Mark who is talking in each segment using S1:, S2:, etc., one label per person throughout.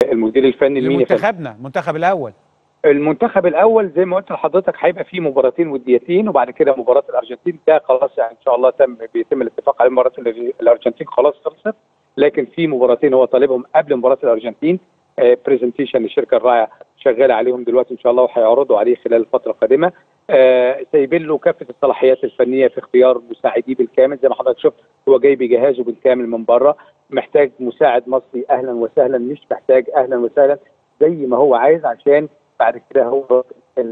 S1: المدير الفني لمين يا فندم؟
S2: لمنتخبنا المنتخب الاول
S1: المنتخب الاول زي ما قلت لحضرتك هيبقى فيه مباراتين وديتين وبعد كده مباراه الارجنتين ده خلاص يعني ان شاء الله تم بيتم الاتفاق على مباراه الأر- الارجنتين خلاص خلصت لكن في مباراتين هو طالبهم قبل مباراه الارجنتين برزنتيشن للشركه الراعيه شغاله عليهم دلوقتي ان شاء الله وهيعرضوا عليه خلال الفتره القادمه آه، سايبين له كافه الصلاحيات الفنيه في اختيار مساعديه بالكامل زي ما حضرتك شفت هو جاي بجهازه بالكامل من بره محتاج مساعد مصري اهلا وسهلا مش محتاج اهلا وسهلا زي ما هو عايز عشان بعد كده هو ال-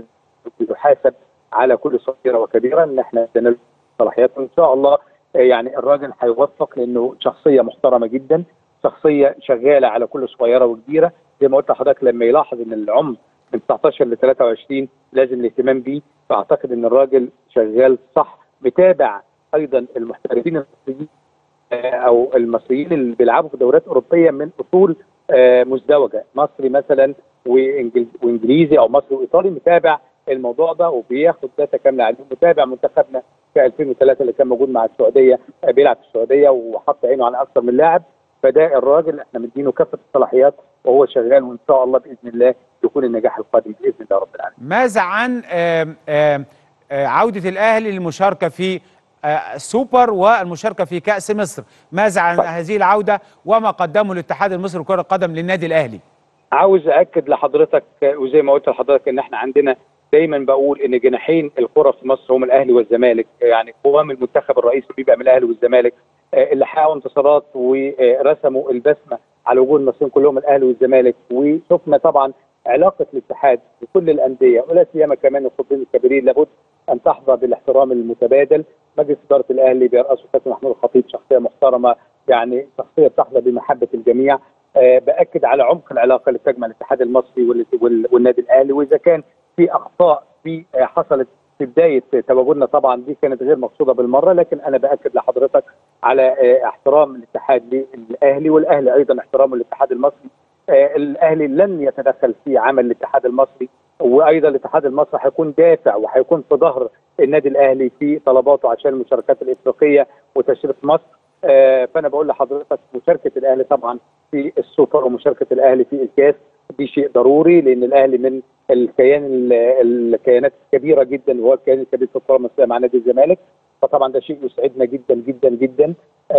S1: يحاسب على كل صغيره وكبيره ان احنا ادينا له صلاحيات وان شاء الله آه، يعني الراجل هيوفق لانه شخصيه محترمه جدا شخصيه شغاله على كل صغيره وكبيره زي ما قلت لحضرتك لما يلاحظ ان العمر من 19 ل 23 لازم الاهتمام بيه فاعتقد ان الراجل شغال صح متابع ايضا المحترفين المصريين آه، او المصريين اللي بيلعبوا في دوريات اوروبيه من اصول آه، مزدوجه مصري مثلا وإنجل- وانجليزي او مصري وايطالي متابع الموضوع ده وبياخد داتا كامله عليه متابع منتخبنا في 2003 اللي كان موجود مع السعوديه آه، بيلعب في السعوديه وحط عينه على اكثر من لاعب فده الراجل احنا مدينه كافه الصلاحيات وهو شغال وان شاء الله باذن الله يكون النجاح القادم باذن الله رب العالمين.
S2: ماذا عن آم، آم، آه، عودة الأهلي للمشاركة في آه، السوبر والمشاركة في كأس مصر ماذا عن
S1: طيب.
S2: هذه العودة وما قدمه الاتحاد المصري لكرة القدم للنادي الأهلي
S1: عاوز اكد لحضرتك آه، وزي ما قلت لحضرتك ان احنا عندنا دايما بقول ان جناحين الكره في مصر هم الاهلي والزمالك يعني قوام المنتخب الرئيسي بيبقى من الاهلي والزمالك آه، اللي حققوا انتصارات ورسموا البسمه على وجوه المصريين كلهم الاهلي والزمالك وشفنا طبعا علاقه الاتحاد بكل الانديه ولا سيما كمان الخطين الكبيرين لابد ان تحظى بالاحترام المتبادل مجلس اداره الاهلي بيرأسه كابتن محمود الخطيب شخصيه محترمه يعني شخصيه تحظى بمحبه الجميع آه، باكد على عمق العلاقه اللي تجمع الاتحاد المصري وال- وال- والنادي الاهلي واذا كان في اخطاء في آه، حصلت في بدايه تواجدنا طبعا دي كانت غير مقصوده بالمره لكن انا باكد لحضرتك على آه، احترام الاتحاد للاهلي والاهلي ايضا احترامه للاتحاد المصري آه، الاهلي لن يتدخل في عمل الاتحاد المصري وايضا الاتحاد المصري هيكون دافع وهيكون في ظهر النادي الاهلي في طلباته عشان المشاركات الافريقيه وتشريف مصر آه، فانا بقول لحضرتك مشاركه الاهلي طبعا في السوبر ومشاركه الاهلي في الكاس دي شيء ضروري لان الاهلي من الكيان ال- الكيانات الكبيره جدا وهو الكيان الكبير في الكره المصريه مع نادي الزمالك فطبعا ده شيء يسعدنا جدا جدا جدا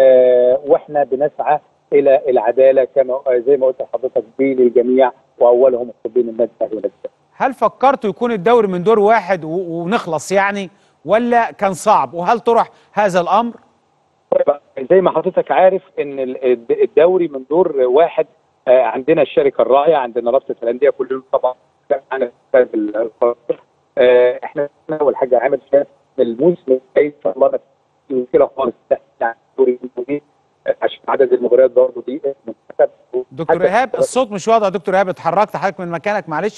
S1: آه واحنا بنسعى الى العداله كما آه، زي ما قلت لحضرتك بين الجميع واولهم محبين النادي الاهلي والنادي الزمالك.
S2: هل فكرتوا يكون الدوري من دور واحد و- ونخلص يعني ولا كان صعب وهل طرح هذا الأمر
S1: طيب، زي ما حضرتك عارف ان ال- الد- الدوري من دور واحد آه، عندنا الشركه الراعيه عندنا رابطه الانديه كلهم طبعا معانا استاذ القرار. آه، احنا اول حاجه عامل شاف الموسم الجاي ان شاء الله ما فيش مشكله خالص يعني الدوري الموجود، آه، عشان عدد المباريات برضه دي المنتخب
S2: دكتور
S1: حتى-
S2: إيهاب الصوت مش واضح دكتور إيهاب اتحركت حضرتك من مكانك معلش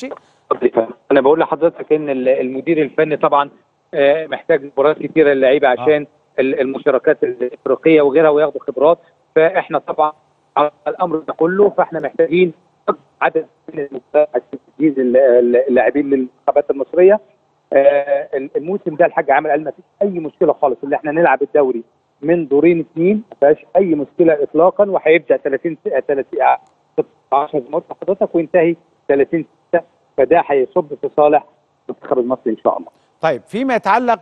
S1: انا بقول لحضرتك ان ال- المدير الفني طبعا آه، محتاج مباريات كتيره للعيبه عشان ال- المشاركات الافريقيه وغيرها وياخدوا خبرات فاحنا طبعا على الامر ده كله فاحنا محتاجين عدد من المباريات عشان تجهيز ال- ال- اللاعبين للمنتخبات المصريه آه، الموسم ده الحاج عامل قال ما فيش اي مشكله خالص ان احنا نلعب الدوري من دورين اثنين ما فيهاش اي مشكله اطلاقا وهيبدا 30 30 10 زي ما قلت لحضرتك وينتهي 30 6 فده هيصب في صالح المنتخب المصري ان شاء الله.
S2: طيب فيما يتعلق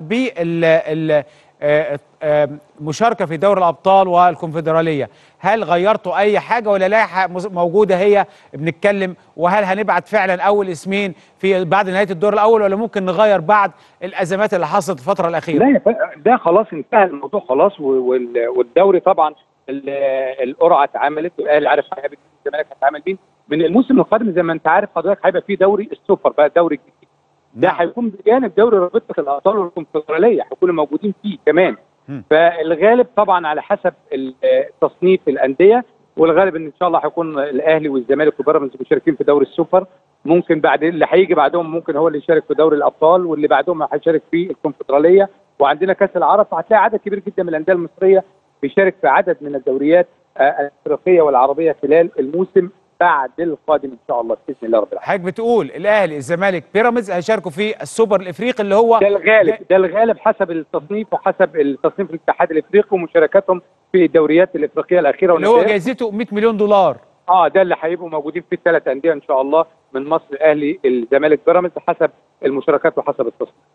S2: بالمشاركة في دوري الأبطال والكونفدرالية هل غيرتوا أي حاجة ولا لائحة مز- موجودة هي بنتكلم وهل هنبعت فعلا أول اسمين في بعد نهاية الدور الأول ولا ممكن نغير بعد الأزمات اللي حصلت الفترة الأخيرة
S1: لا يا ف- ده خلاص انتهى الموضوع خلاص و- وال- والدوري طبعا ال- القرعه اتعملت والاهلي عارف هيقابل مين، الزمالك هيتعامل مين من الموسم القادم زي ما انت عارف حضرتك هيبقى في دوري السوبر بقى الدوري الجديد ده
S2: نعم.
S1: هيكون بجانب دوري رابطه الابطال والكونفدراليه هيكونوا موجودين فيه كمان
S2: مم.
S1: فالغالب طبعا على حسب ال- تصنيف الانديه والغالب ان ان شاء الله هيكون الاهلي والزمالك وبيراميدز مشاركين في دوري السوبر ممكن بعد اللي هيجي بعدهم ممكن هو اللي يشارك في دوري الابطال واللي بعدهم هيشارك في الكونفدراليه وعندنا كاس العرب فهتلاقي عدد كبير جدا من الانديه المصريه بيشارك في عدد من الدوريات آه، الافريقيه والعربيه خلال الموسم بعد القادم ان شاء الله باذن الله رب العالمين.
S2: حضرتك بتقول الأهلي الزمالك بيراميدز هيشاركوا في السوبر الإفريقي اللي هو
S1: ده الغالب ده الغالب حسب التصنيف وحسب التصنيف الاتحاد الافريقي ومشاركاتهم في الدوريات الافريقيه الاخيره
S2: اللي هو
S1: والنتائج.
S2: جايزته 100 مليون دولار
S1: اه ده اللي هيبقوا موجودين في الثلاث انديه ان شاء الله من مصر الاهلي الزمالك بيراميدز حسب المشاركات وحسب التصنيف